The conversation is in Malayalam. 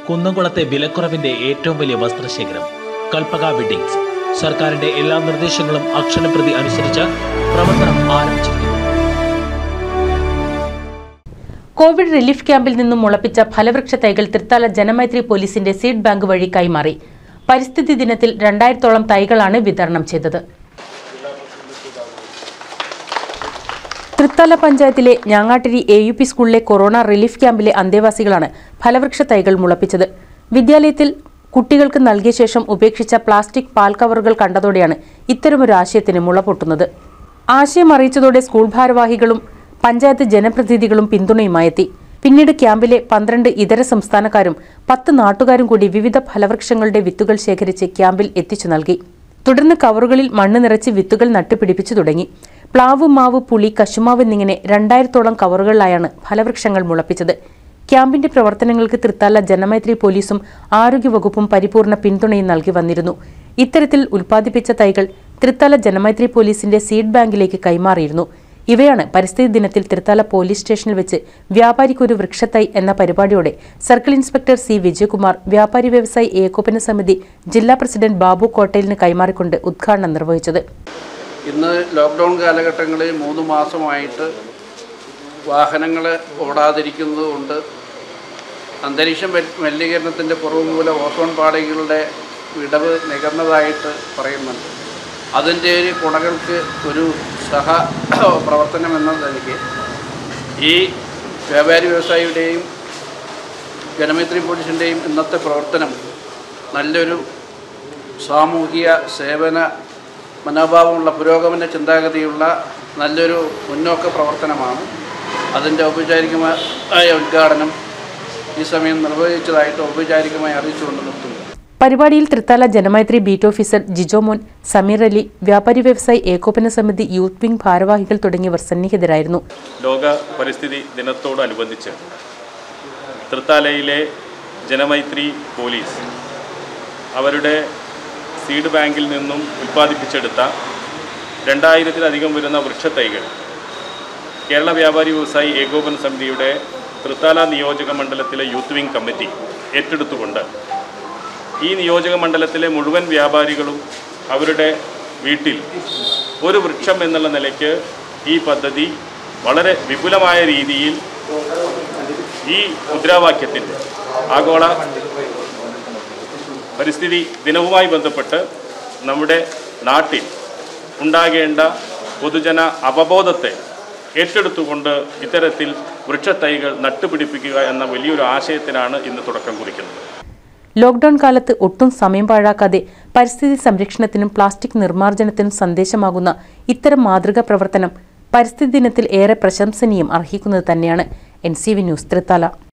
കുന്നംകുളത്തെ വിലക്കുറവിന്റെ ഏറ്റവും വലിയ വസ്ത്രശേഖരം കൽപ്പക വെഡിങ്സ് സർക്കാരിന്റെ എല്ലാ നിർദ്ദേശങ്ങളും അക്ഷരപ്രതി അനുസരിച്ച് പ്രവർത്തനം ആരംഭിച്ചിരിക്കുന്നു കോവിഡ് റിലീഫ് ക്യാമ്പിൽ നിന്നും മുളപ്പിച്ച ഫലവൃക്ഷ തൈകൾ തൃത്താല ജനമൈത്രി പോലീസിന്റെ സീഡ് ബാങ്ക് വഴി കൈമാറി പരിസ്ഥിതി ദിനത്തിൽ രണ്ടായിരത്തോളം തൈകളാണ് വിതരണം ചെയ്തത് തൃത്താല പഞ്ചായത്തിലെ ഞാങ്ങാട്ടിരി എ യു പി സ്കൂളിലെ കൊറോണ റിലീഫ് ക്യാമ്പിലെ അന്തേവാസികളാണ് ഫലവൃക്ഷ തൈകൾ മുളപ്പിച്ചത് വിദ്യാലയത്തിൽ കുട്ടികൾക്ക് നൽകിയ ശേഷം ഉപേക്ഷിച്ച പ്ലാസ്റ്റിക് പാൽ കവറുകൾ കണ്ടതോടെയാണ് ഇത്തരമൊരു ആശയത്തിന് മുള പൊട്ടുന്നത് ആശയം അറിയിച്ചതോടെ സ്കൂൾ ഭാരവാഹികളും പഞ്ചായത്ത് ജനപ്രതിനിധികളും പിന്തുണയുമായെത്തി പിന്നീട് ക്യാമ്പിലെ പന്ത്രണ്ട് ഇതര സംസ്ഥാനക്കാരും പത്ത് നാട്ടുകാരും കൂടി വിവിധ ഫലവൃക്ഷങ്ങളുടെ വിത്തുകൾ ശേഖരിച്ച് ക്യാമ്പിൽ എത്തിച്ചു നൽകി തുടർന്ന് കവറുകളിൽ മണ്ണ് നിറച്ച് വിത്തുകൾ നട്ടുപിടിപ്പിച്ചു തുടങ്ങി പ്ലാവ് മാവ് പുളി കശുമാവ് എന്നിങ്ങനെ രണ്ടായിരത്തോളം കവറുകളിലായാണ് ഫലവൃക്ഷങ്ങൾ മുളപ്പിച്ചത് ക്യാമ്പിന്റെ പ്രവർത്തനങ്ങൾക്ക് തൃത്താല ജനമൈത്രി പോലീസും ആരോഗ്യവകുപ്പും പരിപൂർണ പിന്തുണയും നൽകി വന്നിരുന്നു ഇത്തരത്തിൽ ഉൽപ്പാദിപ്പിച്ച തൈകൾ തൃത്താല ജനമൈത്രി പോലീസിന്റെ സീഡ് ബാങ്കിലേക്ക് കൈമാറിയിരുന്നു ഇവയാണ് പരിസ്ഥിതി ദിനത്തിൽ തൃത്താല പോലീസ് സ്റ്റേഷനിൽ വെച്ച് വ്യാപാരിക്കൊരു വൃക്ഷത്തൈ എന്ന പരിപാടിയോടെ സർക്കിൾ ഇൻസ്പെക്ടർ സി വിജയകുമാർ വ്യാപാരി വ്യവസായി ഏകോപന സമിതി ജില്ലാ പ്രസിഡന്റ് ബാബു കോട്ടയിലിന് കൈമാറിക്കൊണ്ട് ഉദ്ഘാടനം നിർവഹിച്ചത് ഇന്ന് ലോക്ക്ഡൗൺ കാലഘട്ടങ്ങളിൽ മൂന്ന് മാസമായിട്ട് വാഹനങ്ങൾ ഓടാതിരിക്കുന്നത് കൊണ്ട് അന്തരീക്ഷം മൽ- മലിനീകരണത്തിൻ്റെ കുറവ് മൂലം ഓസോൺ പാളികളുടെ വിടവ് നികന്നതായിട്ട് പറയുന്നുണ്ട് അതിൻ്റെ ഒരു ഗുണങ്ങൾക്ക് ഒരു സഹ പ്രവർത്തനം എന്ന നിലയ്ക്ക് ഈ വ്യാപാരി വ്യവസായിയുടെയും ജനമൈത്രി പോലീസിൻ്റെയും ഇന്നത്തെ പ്രവർത്തനം നല്ലൊരു സാമൂഹിക സേവന മനോഭാവമുള്ള പുരോഗമന ചിന്താഗതിയുള്ള നല്ലൊരു മുന്നോക്ക പ്രവർത്തനമാണ് അതിൻ്റെ ഔപചാരികമായ ഉദ്ഘാടനം ഈ സമയം നിർവഹിച്ചതായിട്ട് ഔപചാരികമായി അറിയിച്ചുകൊണ്ട് നിർത്തുന്നു പരിപാടിയിൽ തൃത്താല ജനമൈത്രി ബീറ്റ് ഓഫീസർ ജിജോമോൻ സമീർ അലി വ്യാപാരി വ്യവസായി ഏകോപന സമിതി യൂത്ത് വിംഗ് ഭാരവാഹികൾ തുടങ്ങിയവർ സന്നിഹിതരായിരുന്നു ലോക പരിസ്ഥിതി ദിനത്തോടനുബന്ധിച്ച് തൃത്താലയിലെ ജനമൈത്രി പോലീസ് അവരുടെ സീഡ് ബാങ്കിൽ നിന്നും ഉൽപ്പാദിപ്പിച്ചെടുത്ത രണ്ടായിരത്തിലധികം വരുന്ന വൃക്ഷത്തൈകൾ കേരള വ്യാപാരി വ്യവസായി ഏകോപന സമിതിയുടെ തൃത്താല നിയോജക മണ്ഡലത്തിലെ യൂത്ത് വിംഗ് കമ്മിറ്റി ഏറ്റെടുത്തുകൊണ്ട് ഈ നിയോജക മണ്ഡലത്തിലെ മുഴുവൻ വ്യാപാരികളും അവരുടെ വീട്ടിൽ ഒരു വൃക്ഷം എന്നുള്ള നിലയ്ക്ക് ഈ പദ്ധതി വളരെ വിപുലമായ രീതിയിൽ ഈ മുദ്രാവാക്യത്തിൽ ആഗോള പരിസ്ഥിതി ദിനവുമായി ബന്ധപ്പെട്ട് നമ്മുടെ നാട്ടിൽ ഉണ്ടാകേണ്ട പൊതുജന അവബോധത്തെ ഏറ്റെടുത്തുകൊണ്ട് ഇത്തരത്തിൽ വൃക്ഷത്തൈകൾ നട്ടുപിടിപ്പിക്കുക എന്ന വലിയൊരു ആശയത്തിനാണ് ഇന്ന് തുടക്കം കുറിക്കുന്നത് ലോക്ഡൌൺ കാലത്ത് ഒട്ടും സമയം പാഴാക്കാതെ പരിസ്ഥിതി സംരക്ഷണത്തിനും പ്ലാസ്റ്റിക് നിർമ്മാർജ്ജനത്തിനും സന്ദേശമാകുന്ന ഇത്തരം മാതൃകാ പ്രവർത്തനം പരിസ്ഥിതി ദിനത്തിൽ ഏറെ പ്രശംസനീയം അർഹിക്കുന്നത് തന്നെയാണ് N C V news Thrithala